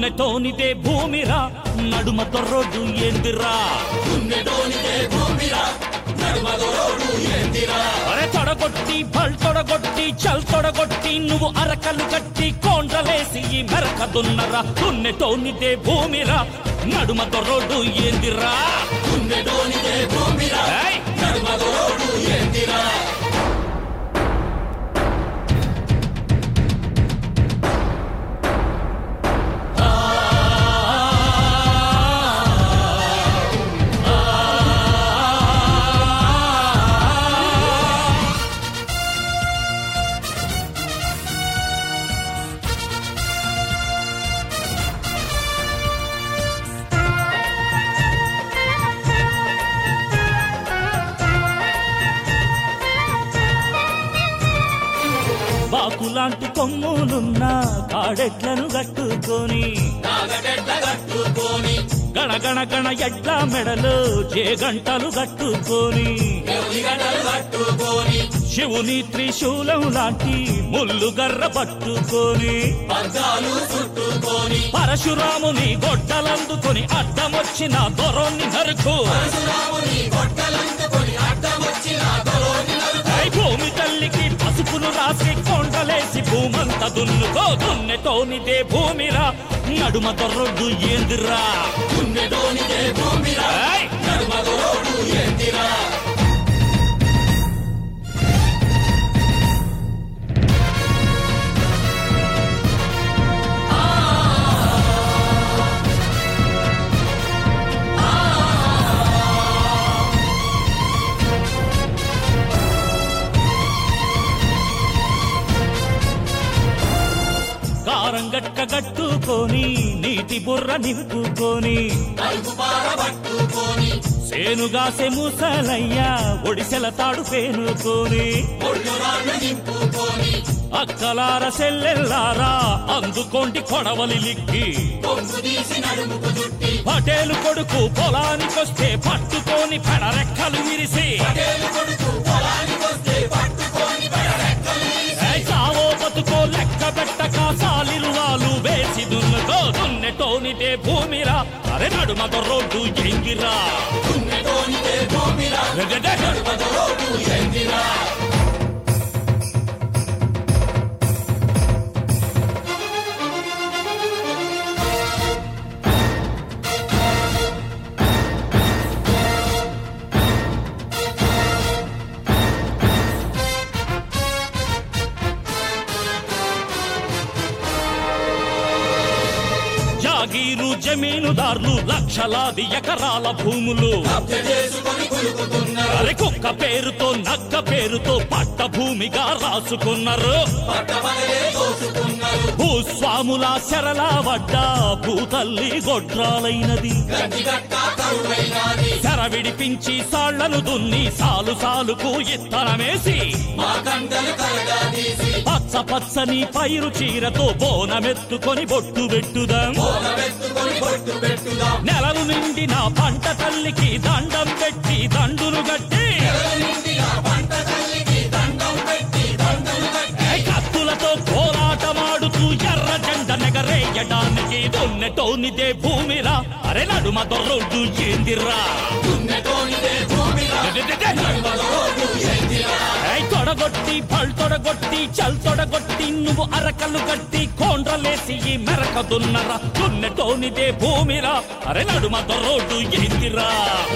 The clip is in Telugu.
దున్నెతోనిదే భూమిరా నడుమ తొర్రోడ్డు ఏందిరా అరే తొడగొట్టి బల్ తొడగొట్టి చల్ తొడగొట్టి నువ్వు అరకలు కట్టి కోండ్రలేసి ఈ మెరక దున్నరా దున్నెతోనిదే భూమిరా నడుమ తొర్రోడ్డు ఏందిరా ఏయ్! బాకులాంటి కొమ్ములున్న కాడెట్లను కట్టుకొని గణగణ గణ ఎడ్ల మెడలు జేగంటలు కట్టుకొని శివుని త్రిశూలం లాంటి ముళ్ళు గర్ర పట్టుకొని పరశురాముని గొడ్డలందుకొని అడ్డమొచ్చిన దొరోన్ని నరుకు ఐ భూమి తల్లికి పసుపును రాసి కొండలేసి భూమంత దున్నుకో దున్నెతోనిదే భూమిరా నడుమ దొర్రొడ్డు ఏందిరా ఏయ్! కారం గట్ట గట్టుకొని నీటి బుర్ర నింపుకొని సేనుగాసే ముసలయ్యా ఒడిసెల తాడు పేనుకొని అక్కలార సెల్లెల్లారా అందుకోండి కొడవలి లిక్కి పటేలు కొడుకు పొలానికొస్తే పట్టుకొని పెడరెక్కలు విరిసి ఏయ్ చావో బతుకో లెక్క పెట్టక సాలిరువాలు వేసి దున్నుకో దున్నెటోనిదే భూమిరా అరే నడుమ రోడ్డు ఎంగిరా గగగగ. జాగీరు జమీనుదారులు లక్షలాది ఎకరాల భూములు అరే కుక్క పేరుతో నక్క పేరుతో పట్ట భూమిగా రాసుకున్నారు భూస్వాముల శరలా వడ్డ భూతల్లి గొడ్రాలైనది శర విడిపించి సాళ్లను దున్ని సాలు సాలుకు ఇత్తనమేసి పచ్చ పచ్చని పైరు చీరతో బోనమెత్తుకొని బొట్టు పెట్టుదాం నెలలు నిండిన పంట తల్లికి దండం పెట్టి దండులు గట్టి ఏ కత్తులతో కోలాటమాడుతూ ఎర్ర జెండ నెగరేయడానికి దున్నెటోనిదే భూమిరా అరే నడుమ దొర్రోడ్డు ఏందిరా ఏయ్ తొడగొట్టి పల్ తొడగొట్టి చల్ తొడగొట్టి నువ్వు అరకలు కట్టి కోండ్రలేసి ఈ మెరక దున్నరా దున్నెటోనిదే భూమిరా అరే నడుమ దొర్రోడ్డు ఏందిరా